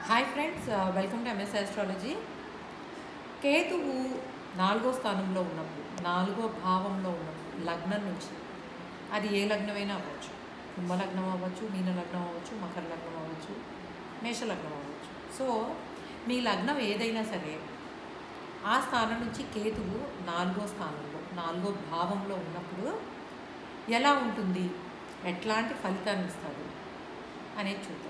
Hi friends welcome to MS astrology Ketu నాలుగో స్థానంలో ఉన్నప్పుడు నాలుగో భావంలో ఉన్నప్పుడు లగ్నం నుంచి అది ఏ లగ్నమైనా అవ్వచ్చు కుంభ లగ్నం అవ్వచ్చు మీన లగ్నం అవ్వచ్చు మకర లగ్నం అవ్వచ్చు మేష లగ్నం అవ్వచ్చు సో మీ లగ్నం ఏదైనా సరే ఆ స్థానం నుంచి కేతువు నాలుగో స్థానంలో నాలుగో భావంలో ఉన్నప్పుడు ఎలా ఉంటుంది ఎట్లాంటి ఫలితాన్ని ఇస్తాడు అనేది చూద్దాం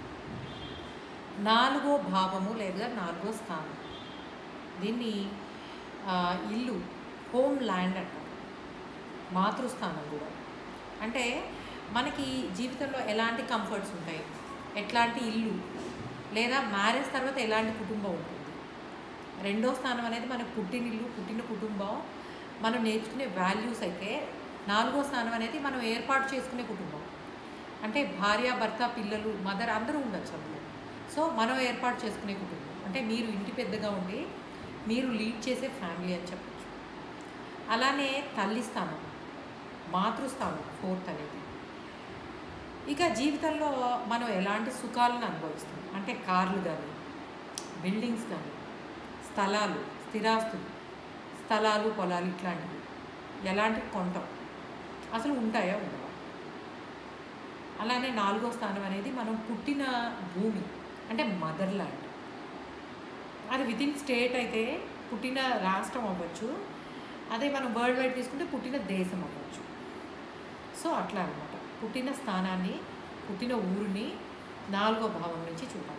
నాలుగో భావము లేదా నాలుగో స్థానం దీన్ని ఆ, ఇల్లు హోమ్ ల్యాండ్ అంటారు మాతృస్థానం కూడా అంటే మనకి జీవితంలో ఎలాంటి కంఫర్ట్స్ ఉంటాయి ఎట్లాంటి ఇల్లు లేదా మ్యారేజ్ తర్వాత ఎలాంటి కుటుంబం ఉంటుంది రెండో స్థానం అనేది మనకు పుట్టినిల్లు పుట్టిన కుటుంబం మనం నేర్చుకునే వాల్యూస్ అయితే నాలుగో స్థానం అనేది మనం ఏర్పాటు చేసుకునే కుటుంబం అంటే భార్య భర్త పిల్లలు మదర్ అందరూ ఉండొచ్చు అందులో సో మనం ఏర్పాటు చేసుకునే కుటుంబం అంటే మీరు ఇంటి పెద్దగా ఉండి మీరు లీడ్ చేసే ఫ్యామిలీ అని చెప్పచ్చు అలానే తల్లి స్థానం మాతృస్థానం ఫోర్త్ అనేది ఇక జీవితంలో మనం ఎలాంటి సుఖాలను అనుభవిస్తాం అంటే కార్లు కానీ బిల్డింగ్స్ కానీ స్థలాలు స్థిరాస్తులు స్థలాలు పొలాలు ఇట్లాంటివి ఎలాంటి కొంటాం అసలు ఉంటాయా ఉండవా అలానే నాలుగో స్థానం అనేది మనం పుట్టిన భూమి అంటే మదర్ ల్యాండ్ అది వితిన్ స్టేట్ అయితే పుట్టిన రాష్ట్రం అవ్వచ్చు అదే మనం వరల్డ్ వైడ్ తీసుకుంటే పుట్టిన దేశం అవ్వచ్చు సో అట్లా అనమాట పుట్టిన స్థానాన్ని పుట్టిన ఊరిని నాలుగో భావం నుంచి చూడాలి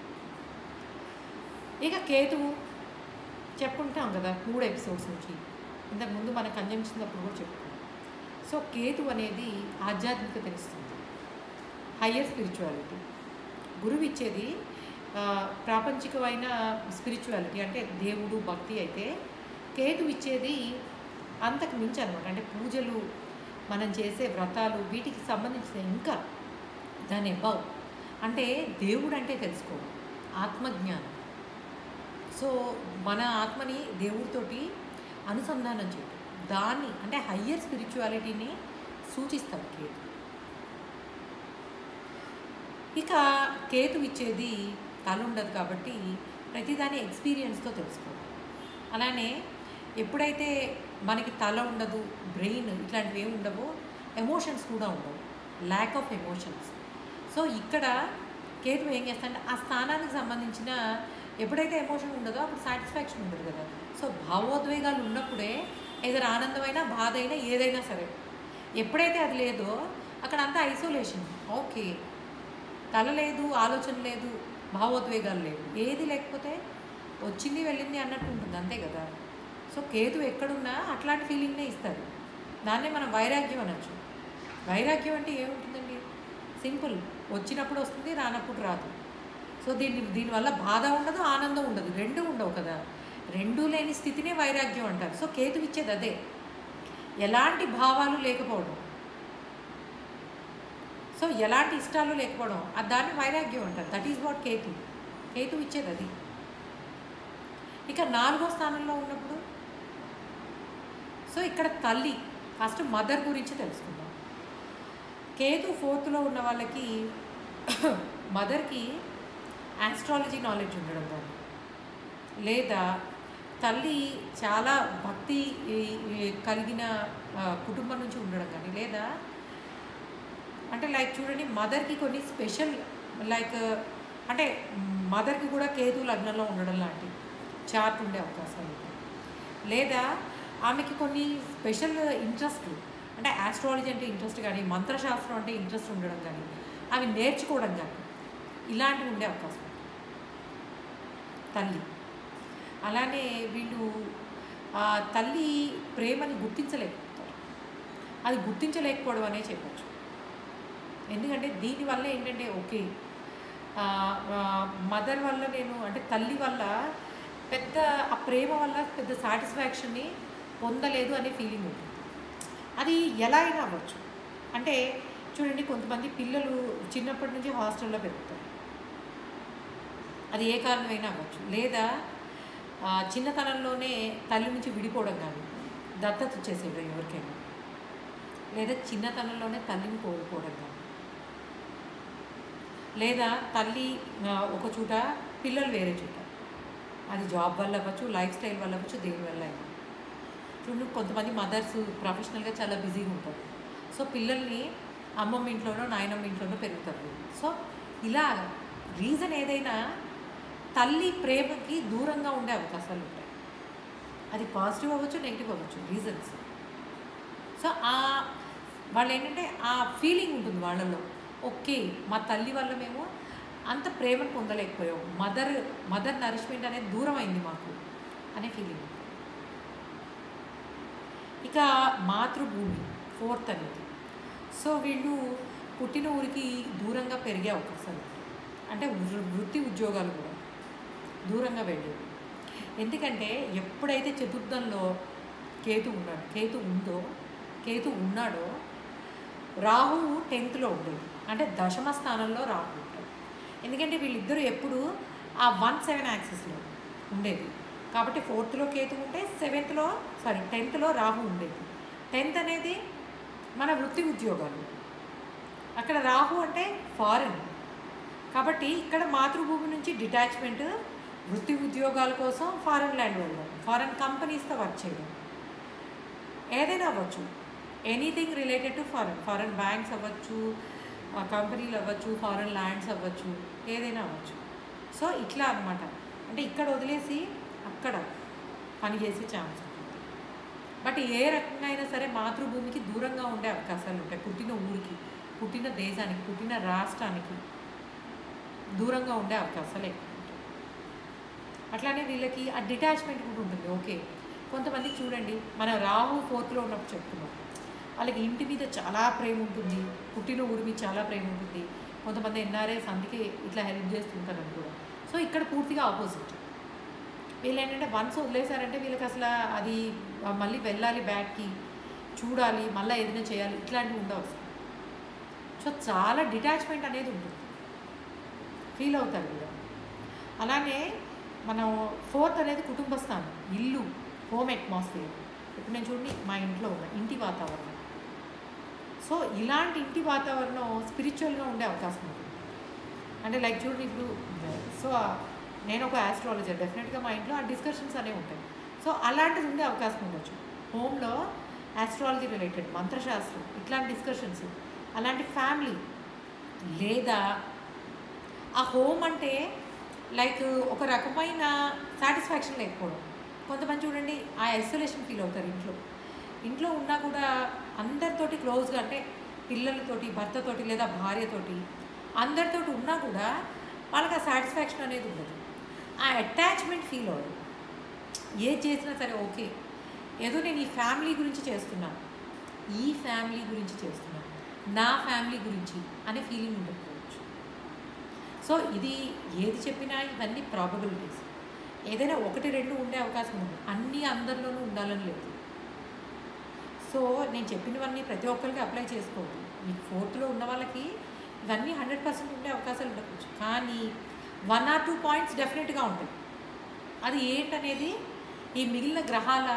ఇక కేతువు చెప్పుకుంటాం కదా మూడు ఎపిసోడ్స్ నుంచి ఇంతకుముందు మన కంజంక్షన్ప్పుడు కూడా చెప్పుకున్నాం సో కేతు అనేది ఆధ్యాత్మికత ఇస్తుంది హయ్యర్ స్పిరిచువాలిటీ గురువు ఇచ్చేది ఆ, ప్రాపంచికమైన స్పిరిచువాలిటీ అంటే దేవుడు భక్తి అయితే కేతు ఇచ్చేది అంతకు మించి అనమాట అంటే పూజలు మనం చేసే వ్రతాలు వీటికి సంబంధించిన ఇంకా దాని అబౌవ్ అంటే దేవుడు అంటే తెలుసుకోవడం ఆత్మజ్ఞానం సో మన ఆత్మని దేవుడితోటి అనుసంధానం చేయడం దాన్ని అంటే హయ్యర్ స్పిరిచువాలిటీని సూచిస్తాడు కేతు ఇక కేతు ఇచ్చేది తల ఉండదు కాబట్టి ప్రతిదాని ఎక్స్పీరియన్స్తో తెలుసుకోవాలి అలానే ఎప్పుడైతే మనకి తల ఉండదు బ్రెయిన్ ఇట్లాంటివి ఏమి ఉండవో ఎమోషన్స్ కూడా ఉండవు ల్యాక్ ఆఫ్ ఎమోషన్స్ సో ఇక్కడ కేతు ఏం చేస్తాడంటే ఆ స్థానానికి సంబంధించిన ఎప్పుడైతే ఎమోషన్ ఉండదో అప్పుడు సాటిస్ఫాక్షన్ ఉండదు కదా సో భావోద్వేగాలు ఉన్నప్పుడే ఏదైనా ఆనందమైనా బాధ అయినా ఏదైనా సరే ఎప్పుడైతే అది లేదో అక్కడ అంతా ఐసోలేషన్ ఓకే తల లేదు ఆలోచన లేదు భావోద్వేగాలు లేవు ఏది లేకపోతే వచ్చింది వెళ్ళింది అన్నట్టు ఉంటుంది అంతే కదా సో కేతు ఎక్కడున్నా అట్లాంటి ఫీలింగ్నే ఇస్తారు దాన్నే మనం వైరాగ్యం అనొచ్చు వైరాగ్యం అంటే ఏముంటుందండి సింపుల్ వచ్చినప్పుడు వస్తుంది రానప్పుడు రాదు సో దీని దీనివల్ల బాధ ఉండదు ఆనందం ఉండదు రెండు ఉండవు కదా రెండూ లేని స్థితినే వైరాగ్యం అంటారు సో కేతు ఇచ్చేది అదే ఎలాంటి భావాలు లేకపోవడం సో ఎలాంటి ఇష్టాలు లేకపోవడం అది దాన్ని వైరాగ్యం అంటారు that is what Ketu Ketu ఇచ్చేది అది ఇక నాలుగో స్థానంలో ఉన్నప్పుడు సో ఇక్కడ తల్లి ఫస్ట్ మదర్ గురించి తెలుసుకుందాం కేతు ఫోర్త్లో ఉన్న వాళ్ళకి మదర్కి ఆస్ట్రాలజీ నాలెడ్జ్ ఉండడం కానీ లేదా తల్లి చాలా భక్తి ఈ- ఈ కలిగిన ఆ, కుటుంబం నుంచి ఉండడం కానీ లేదా అంటే లైక్ చూడండి మదర్కి కొన్ని స్పెషల్ లైక్ అంటే మదర్కి కూడా కేతు లగ్నంలో ఉండడం లాంటి చార్ట్ ఉండే అవకాశాలు ఉంటాయి లేదా ఆమెకి కొన్ని స్పెషల్ ఇంట్రెస్ట్ అంటే ఆస్ట్రాలజీ అంటే ఇంట్రెస్ట్ కానీ మంత్రశాస్త్రం అంటే ఇంట్రెస్ట్ ఉండడం కానీ అవి నేర్చుకోవడం కానీ ఇలాంటివి ఉండే అవకాశం ఉంది. తల్లి అలానే వీళ్ళు ఆ తల్లి ప్రేమని గుర్తించలేకపోతారు అది గుర్తించలేకపోవడం అనే చెప్పచ్చు ఎందుకంటే దీనివల్ల ఏంటంటే ఓకే మదర్ వల్ల నేను అంటే తల్లి వల్ల పెద్ద ఆ ప్రేమ వల్ల పెద్ద సాటిస్ఫాక్షన్ని పొందలేదు అనే ఫీలింగ్ ఉంటుంది అది ఎలా అయినా అవ్వచ్చు అంటే చూడండి కొంతమంది పిల్లలు చిన్నప్పటి నుంచి హాస్టల్లో పెరుగుతారు అది ఏ కారణమైనా అవ్వచ్చు లేదా ఆ, చిన్నతనంలోనే తల్లి నుంచి విడిపోవడం కానీ దత్తత వచ్చేసేయడం ఎవరికైనా లేదా చిన్నతనంలోనే తల్లిని కోల్పోవడం కానీ లేదా తల్లి ఆ, ఒక చోట పిల్లలు వేరే చోట అది జాబ్ వల్ల అవ్వచ్చు లైఫ్ స్టైల్ వల్ల అవ్వచ్చు దేని వల్ల అయినా చూడండి కొంతమంది మదర్స్ ప్రొఫెషనల్గా చాలా బిజీగా ఉంటారు సో పిల్లల్ని అమ్మమ్మ ఇంట్లోనో నాయనమ్మ ఇంట్లోనో పెరుగుతారు సో ఇలా రీజన్ ఏదైనా తల్లి ప్రేమకి దూరంగా ఉండే అవకాశాలు ఉంటాయి అది పాజిటివ్ అవ్వచ్చు నెగిటివ్ అవ్వచ్చు రీజన్స్ సో ఆ వాళ్ళు ఏంటంటే ఆ ఫీలింగ్ ఉంటుంది వాళ్ళలో ఓకే మా తల్లి వల్ల మేము అంత ప్రేమను పొందలేకపోయాం మదర్ మదర్ నరిష్మెంట్ అనేది దూరం అయింది మాకు అనే ఫీలింగ్ ఇక మాతృభూమి ఫోర్త్ అనేది సో వీళ్ళు పుట్టిన ఊరికి దూరంగా పెరిగే అవకాశాలు ఉంటాయి. అంటే వృ- వృత్తి ఉద్యోగాలు కూడా దూరంగా వెళ్ళేవి ఎందుకంటే ఎప్పుడైతే చతుర్థంలో కేతు ఉన్నాడు కేతు ఉందో కేతు ఉన్నాడో రాహువు టెన్త్లో ఉండేది అంటే దశమ స్థానంలో రాహు ఉంటాడు ఎందుకంటే వీళ్ళిద్దరూ ఎప్పుడు ఆ వన్ సెవెన్ యాక్సెస్లో ఉండేది కాబట్టి ఫోర్త్లో కేతు ఉంటే సెవెంత్లో సారీ టెన్త్లో రాహు ఉండేది టెన్త్ అనేది మన వృత్తి ఉద్యోగాలు అక్కడ రాహు అంటే ఫారెన్ కాబట్టి ఇక్కడ మాతృభూమి నుంచి డిటాచ్మెంట్ వృత్తి ఉద్యోగాల కోసం ఫారెన్ ల్యాండ్ వెళ్ళడం ఫారెన్ కంపెనీస్తో వర్క్ చేయడం ఏదైనా అవ్వచ్చు anything related to foreign foreign banks అవ్వచ్చు ఆ కంపెనీలు అవ్వచ్చు ఫారెన్ ల్యాండ్స్ అవ్వచ్చు ఏదైనా అవ్వచ్చు సో ఇట్లా అనమాట అంటే ఇక్కడ వదిలేసి అక్కడ పని చేసే ఛాన్స్ ఉంటుంది బట్ ఏ రకంగా అయినా సరే మాతృభూమికి దూరంగా ఉండే అవకాశాలు ఉంటాయి పుట్టిన ఊరికి పుట్టిన దేశానికి పుట్టిన రాష్ట్రానికి దూరంగా ఉండే అవకాశాలు ఎక్కువ ఉంటాయి అట్లానే వీళ్ళకి ఆ డిటాచ్మెంట్ కూడా ఉంటుంది ఓకే కొంతమంది చూడండి మన రాహు ఫోర్త్లో ఉన్నప్పుడు చెప్తున్నాం వాళ్ళకి ఇంటి మీద చాలా ప్రేమ ఉంటుంది పుట్టిన ఊరి మీద చాలా ప్రేమ ఉంటుంది కొంతమంది ఎన్ఆర్ఐస్ అందుకే ఇట్లా హెల్ప్ చేస్తుంటారని కూడా సో ఇక్కడ పూర్తిగా ఆపోజిట్ వీళ్ళు ఏంటంటే వన్స్ వదిలేశారంటే వీళ్ళకి అసలు అది ఆ, మళ్ళీ వెళ్ళాలి బ్యాక్కి చూడాలి మళ్ళీ ఏదైనా చేయాలి ఇట్లాంటివి ఉండవు అసలు సో చాలా డిటాచ్మెంట్ అనేది ఉంటుంది ఫీల్ అవుతారు వీళ్ళు అలానే మనం ఫోర్త్ అనేది కుటుంబ స్థానం ఇల్లు హోమ్ అట్మాస్ఫియర్ ఇప్పుడు నేను చూడండి మా ఇంట్లో ఉన్న ఇంటి వాతావరణం సో ఇలాంటి ఇంటి వాతావరణం స్పిరిచువల్గా ఉండే అవకాశం ఉంటుంది అంటే లైక్ చూడండి ఇప్పుడు సో నేను ఒక ఆస్ట్రాలజర్ డెఫినెట్గా మా ఇంట్లో ఆ డిస్కషన్స్ అనేవి ఉంటాయి సో అలాంటిది ఉండే అవకాశం ఉండొచ్చు హోమ్లో ఆస్ట్రాలజీ రిలేటెడ్ మంత్రశాస్త్రం ఇట్లాంటి డిస్కషన్స్ అలాంటి ఫ్యామిలీ లేదా ఆ హోమ్ అంటే లైక్ ఒక రకమైన సాటిస్ఫాక్షన్ లేకపోవడం కొంతమంది చూడండి ఆ ఐసోలేషన్ ఫీల్ అవుతారు ఇంట్లో ఇంట్లో ఉన్నా కూడా అందరితోటి క్లోజ్గా అంటే పిల్లలతోటి భర్తతోటి లేదా భార్యతోటి అందరితోటి ఉన్నా కూడా వాళ్ళకి ఆ సాటిస్ఫాక్షన్ అనేది ఉండదు ఆ అటాచ్మెంట్ ఫీల్ అవ్వదు ఏది చేసినా సరే ఓకే ఏదో నేను ఈ ఫ్యామిలీ గురించి చేస్తున్నాను ఈ ఫ్యామిలీ గురించి చేస్తున్నాను నా ఫ్యామిలీ గురించి అనే ఫీలింగ్ ఉండకపోవచ్చు సో ఇది ఏది చెప్పినా ఇవన్నీ ప్రాబబిలిటీస్ ఏదైనా ఒకటి రెండు ఉండే అవకాశం ఉంది అన్నీ అందరిలోనూ ఉండాలని లేదు సో నేను చెప్పినవన్నీ ప్రతి ఒక్కరికి అప్లై చేసుకోవద్దు మీకు ఫోర్త్లో ఉన్న వాళ్ళకి ఇవన్నీ హండ్రెడ్ పర్సెంట్ ఉండే అవకాశాలు ఉండకపోవచ్చు కానీ వన్ ఆర్ టూ పాయింట్స్ డెఫినెట్గా ఉంటాయి అది ఏంటనేది ఈ మిగిలిన గ్రహాల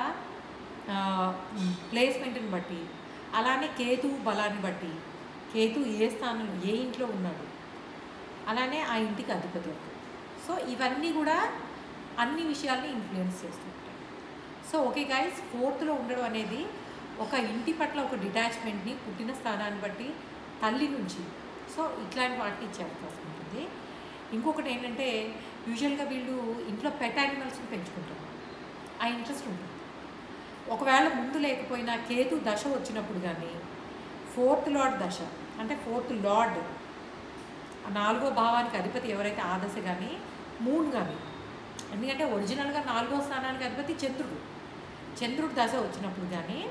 ప్లేస్మెంట్ని బట్టి అలానే కేతు బలాన్ని బట్టి కేతు ఏ స్థానంలో ఏ ఇంట్లో ఉన్నాడు అలానే ఆ ఇంటికి అధిపతి అవుతాడు సో ఇవన్నీ కూడా అన్ని విషయాల్ని ఇన్ఫ్లుయెన్స్ చేస్తుంటాయి సో ఓకే గైస్ ఫోర్త్లో ఉండడం అనేది ఒక ఇంటి పట్ల ఒక డిటాచ్మెంట్ని పుట్టిన స్థానాన్ని బట్టి తల్లి నుంచి సో ఇట్లాంటి వాటిని ఇచ్చే అవకాశం ఉంటుంది ఇంకొకటి ఏంటంటే యూజువల్గా వీళ్ళు ఇంట్లో పెట్ యానిమల్స్ని పెంచుకుంటారు ఆ ఇంట్రెస్ట్ ఉంటుంది ఒకవేళ ముందు లేకపోయినా కేతు దశ వచ్చినప్పుడు కానీ ఫోర్త్ లార్డ్ దశ అంటే ఫోర్త్ లార్డ్ ఆ నాలుగో భావానికి అధిపతి ఎవరైతే ఆ దశ కానీ మూన్ కానీ ఎందుకంటే ఒరిజినల్గా నాలుగో స్థానానికి అధిపతి చంద్రుడు చంద్రుడు దశ వచ్చినప్పుడు కానీ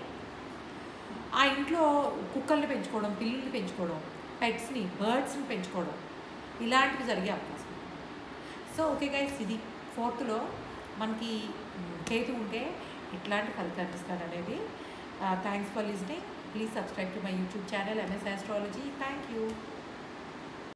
ఆ ఇంట్లో కుక్కల్ని పెంచుకోవడం పిల్లుల్ని పెంచుకోవడం పెట్స్ని బర్డ్స్ని పెంచుకోవడం ఇలాంటివి జరిగే అవకాశం ఉంది. సో ఓకే గైస్ ఇది ఫోర్త్లో మనకి మ్, కేతు ఉంటే ఎట్లాంటి ఫలితాలు ఇస్తారనేది thanks for listening please subscribe to my YouTube channel MS astrology thank you